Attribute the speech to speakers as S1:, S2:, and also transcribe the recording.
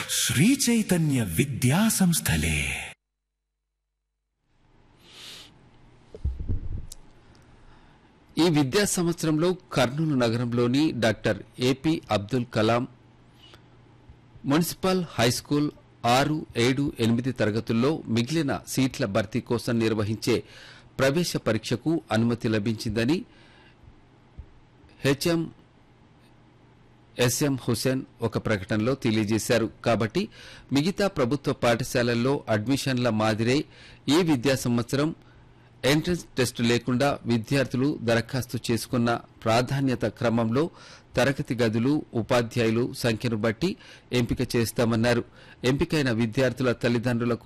S1: శ్రీచైతన్య విద్యా సంస్థలే
S2: ఈ విద్యా సంవత్సరంలో కర్నూలు నగరంలోని doctor AP Abdul Kalam municipal high school ఆరు ఏడు ఎనిమిది తరగతుల్లో మిగిలిన సీట్ల భర్తీ కోసం నిర్వహించే ప్రవేశ పరీక్షకు అనుమతి లభించిందని హెచ్ఎం ఎస్ఎం హుసేన్ ఒక ప్రకటనలో తెలియజేశారు కాబట్టి మిగతా ప్రభుత్వ పాఠశాలల్లో అడ్మిషన్ల మాదిరే ఈ విద్యా సంవత్సరం ఎంట్రన్స్ టెస్టు లేకుండా విద్యార్థులు దరఖాస్తు చేసుకున్న ప్రాధాన్యత క్రమంలో తరగతి గదులు ఉపాధ్యాయులు సంఖ్యను బట్టి ఎంపిక చేస్తామన్నారు ఎంపికైన విద్యార్థుల తల్లిదండ్రులకు